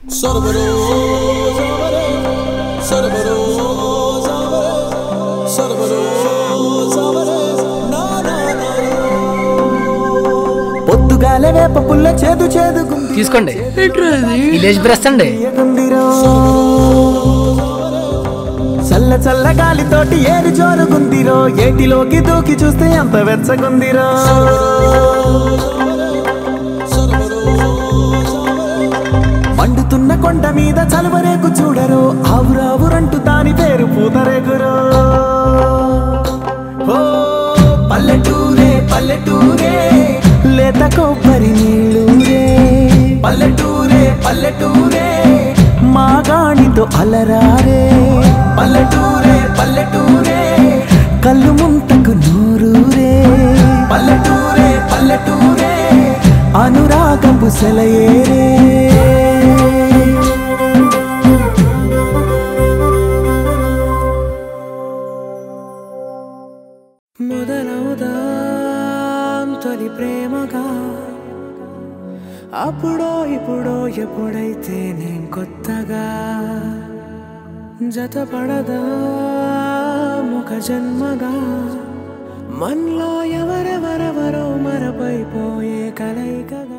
Sorbero, Sorbero, Sorbero, Sorbero, Sorbero, na na na. పొద్దుగాలే వేప పుల్ల చేదు చేదు తీసుకోండి విలేజ్ బ్రష్ అండి గుందిరో చల్ల చల్ల గాలితోటి ఏరు జోరుగుందిరో ఏటిలోకి దూకి చూస్తే అంత వెచ్చగుందిరో మండుతున్న కొండ మీద చలువరేకు చూడరు ఆవురావురంటూ దాని పేరు పూతరేగురో ఓ పల్లెటూరే పల్లెటూరే లేత కొబ్బరి నీళ్ళూరే పల్లెటూరే పల్లెటూరే మాగాణితో అలరారే పల్లెటూరే పల్లెటూరే కళ్ళు ముంతకు నూరూరే పల్లెటూరే పల్లెటూరే అనురాగపు సెలయేరే మొదలవుదాం తొలి ప్రేమగా అప్పుడో ఇప్పుడో ఎప్పుడైతే నేను కొత్తగా జతపడదా ముఖ జన్మగా మనలో ఎవరెవరెవరో మరపైపోయే కలయికగా